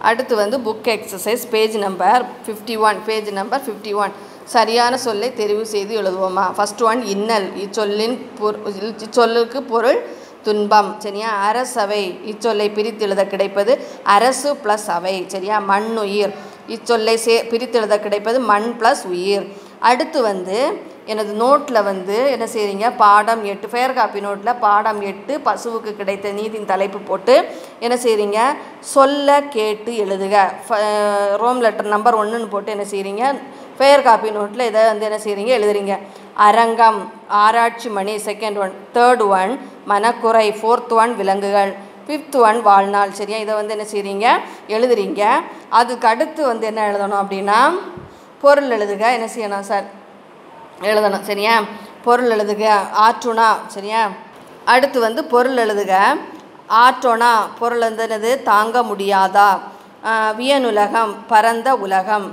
அடுத்து வந்து book exercise page number fifty one page number fifty one சரியான சொல்லை தெரிவு செய்து எழுதுவோமா ஃபர்ஸ்ட் ஒன் இன்னல் இச்சொல்லின் பொரு இச்சொல்லுக்கு பொருள் துன்பம் சரியா அரசவை இச்சொல்லை பிரித்து எழுத கிடைப்பது அரசு ப்ளஸ் அவை சரியா மண்ணுயிர் இச்சொல்லை சே பிரித்து எழுத கிடைப்பது மண் ப்ளஸ் உயிர் அடுத்து வந்து எனது நோட்டில் வந்து என்ன செய்கிறீங்க பாடம் எட்டு ஃபேர் காப்பி நோட்டில் பாடம் எட்டு பசுவுக்கு கிடைத்த நீதியின் தலைப்பு போட்டு என்ன செய்கிறீங்க சொல்ல கேட்டு எழுதுக ஃப- ரோம் லெட்டர் நம்பர் ஒன்றுன்னு போட்டு என்ன செய்கிறீங்க ஃபேர் காப்பி நோட்டில் இதை வந்து என்ன செய்கிறீங்க எழுதுறீங்க அரங்கம் ஆராய்ச்சி மணி செகண்ட் ஒன் தேர்ட் ஒன் மனக்குறை ஃபோர்த் ஒன் விலங்குகள் ஃபிஃப்த் ஒன் வாழ்நாள் சரியா இதை வந்து என்ன செய்கிறீங்க எழுதுறீங்க அதுக்கு அடுத்து வந்து என்ன எழுதணும் அப்படின்னா பொருள் எழுதுக என்ன செய்யணும் சார் எழுதணும் சரியா பொருள் எழுதுக ஆற்றுணா சரியா அடுத்து வந்து பொருள் எழுதுக ஆற்றோனா பொருள் வந்து என்னது தாங்க முடியாதா ஆஹ் வியனுலகம் பரந்த உலகம்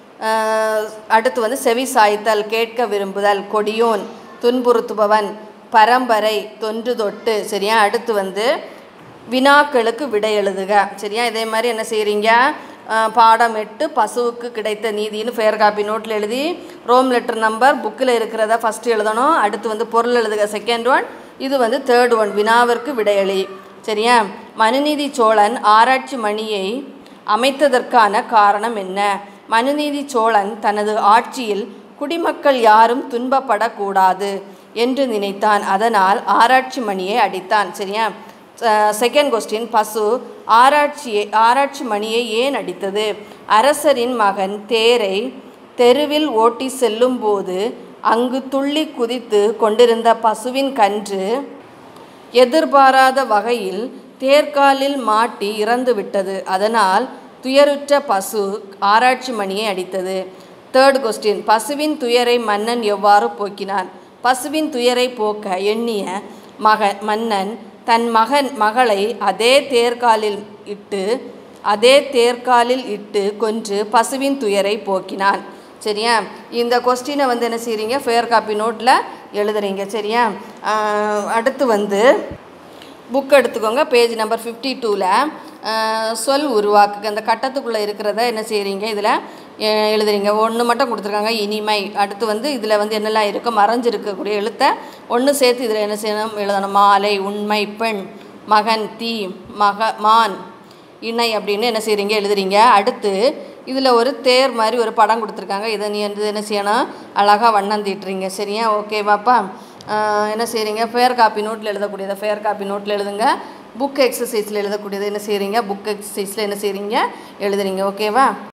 ஆஹ் அடுத்து வந்து செவி சாய்த்தல் கேட்க விரும்புதல் கொடியோன் துன்புறுத்துபவன் பரம்பரை தொன்று தொட்டு சரியா அடுத்து வந்து வினாக்களுக்கு விடை எழுதுக சரியா இதே மாதிரி என்ன செய்கிறீங்க பாடம் எட்டு பசுவுக்கு கிடைத்த நீதின்னு ஃபேர் காப்பி நோட்டில் எழுதி ரோம் லெட்டர் நம்பர் புக்கில் இருக்கிறத ஃபஸ்ட்டு எழுதணும் அடுத்து வந்து பொருள் எழுதுக செகண்ட் ஒன் இது வந்து தேர்ட் ஒன் வினாவிற்கு விடையளி சரியா மனுநீதி சோழன் ஆராய்ச்சி மணியை அமைத்ததற்கான காரணம் என்ன மனுநீதி சோழன் தனது ஆட்சியில் குடிமக்கள் யாரும் துன்பப்படக்கூடாது என்று நினைத்தான் அதனால் ஆராய்ச்சி மணியை அடித்தான் சரியா செகண்ட் கொஸ்டின் பசு ஆராய்ச்சியை ஆராய்ச்சி மணியை ஏன் அடித்தது அரசரின் மகன் தேரை தெருவில் ஓட்டி செல்லும்போது அங்கு துள்ளி குதித்து கொண்டிருந்த பசுவின் கன்று எதிர்பாராத வகையில் தேர்காலில் மாட்டி இறந்து விட்டது அதனால் துயருற்ற பசு ஆராய்ச்சி மணியை அடித்தது தேர்ட் கொஸ்டின் பசுவின் துயரை மன்னன் எவ்வாறு போக்கினான் பசுவின் துயரை போக்க எண்ணிய மக மன்னன் தன் மகன் மகளை அதே தேர்காலில் இட்டு அதே தேர்காலில் இட்டு கொன்று பசுவின் துயரை போக்கினான் சரியா இந்த கொஸ்டினை வந்து என்ன செய்கிறீங்க ஃபேர் காப்பி நோட்டில் எழுதுறீங்க சரியா ஆஹ் அடுத்து வந்து புக் எடுத்துக்கோங்க பேஜ் நம்பர் ஃபிஃப்டி டூவில் சொல் உருவாக்குங்க அந்த கட்டத்துக்குள்ளே இருக்கிறத என்ன செய்கிறீங்க இதில் எழுதுறீங்க ஒன்று மட்டும் கொடுத்துருக்காங்க இனிமை அடுத்து வந்து இதில் வந்து என்னெல்லாம் இருக்கோ மறைஞ்சிருக்கக்கூடிய எழுத்தை ஒன்று சேர்த்து இதில் என்ன செய்யணும் எழுதணும் மாலை உண்மை பெண் மகன் தீ மக மான் இணை அப்படின்னு என்ன செய்கிறீங்க எழுதுறீங்க அடுத்து இதில் ஒரு தேர் மாதிரி ஒரு படம் கொடுத்துருக்காங்க இதை நீ வந்து என்ன செய்யணும் அழகாக வண்ணம் தீட்டுறீங்க சரியா ஓகேவாப்பா ஆஹ் என்ன செய்கிறீங்க ஃபேர் காப்பி நோட்டில் எழுதக்கூடியதை ஃபேர் காப்பி நோட்டில் எழுதுங்க புக் எக்ஸசைஸில் எழுதக்கூடியதை என்ன செய்கிறீங்க புக் எக்ஸசைஸில் என்ன செய்கிறீங்க எழுதுறீங்க ஓகேவா